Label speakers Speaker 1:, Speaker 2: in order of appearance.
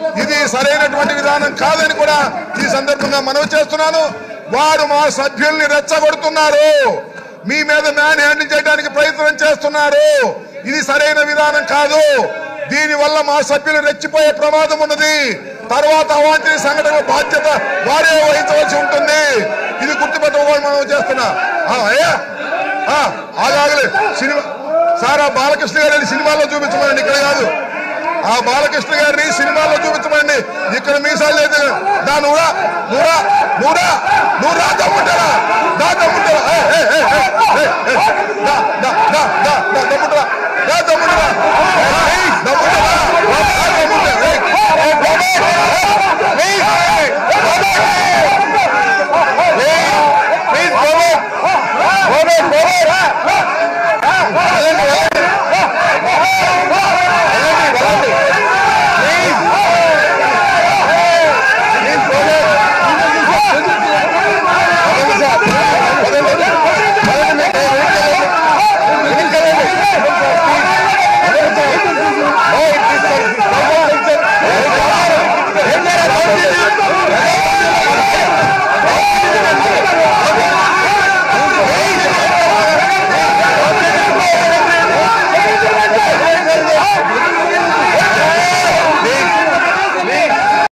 Speaker 1: ఇది సరైనటువంటి విధానం కాదని కూడా ఈ సందర్భంగా మనవి చేస్తున్నాను వారు మా సభ్యుల్ని రెచ్చగొడుతున్నారు మీ మీద మ్యాన్ హ్యాండిల్ చేయడానికి ప్రయత్నం చేస్తున్నారు ఇది సరైన విధానం కాదు దీని వల్ల మా సభ్యులు రెచ్చిపోయే ప్రమాదం ఉన్నది తర్వాత అవాంఛనీయ సంఘటన బాధ్యత వారే వహించవలసి ఉంటుంది ఇది గుర్తుపెట్టుకోవాలి మనం చేస్తున్నా ఆ, అయ్యా ఆ, ఆగాగలే సినిమా సార్ ఆ బాలకృష్ణ గారిని సినిమాలో చూపించమనండి ఇక్కడ కాదు ఆ బాలకృష్ణ గారిని సినిమాలో చూపించమండి ఇక్కడ మీసాలు లేదు దా నూరా నూరా నూరా నూరా దమ్ముంటారా దా దమ్ముంటారా ఏ, ఏ, ఏ, ఏ, ఏ, ఏ, దా, దా, దా, దా, దా, దమ్ముంటారా దా దమ్ముంటారా ఏ, దమ్ముంటారా దా, దమ్ముంటారా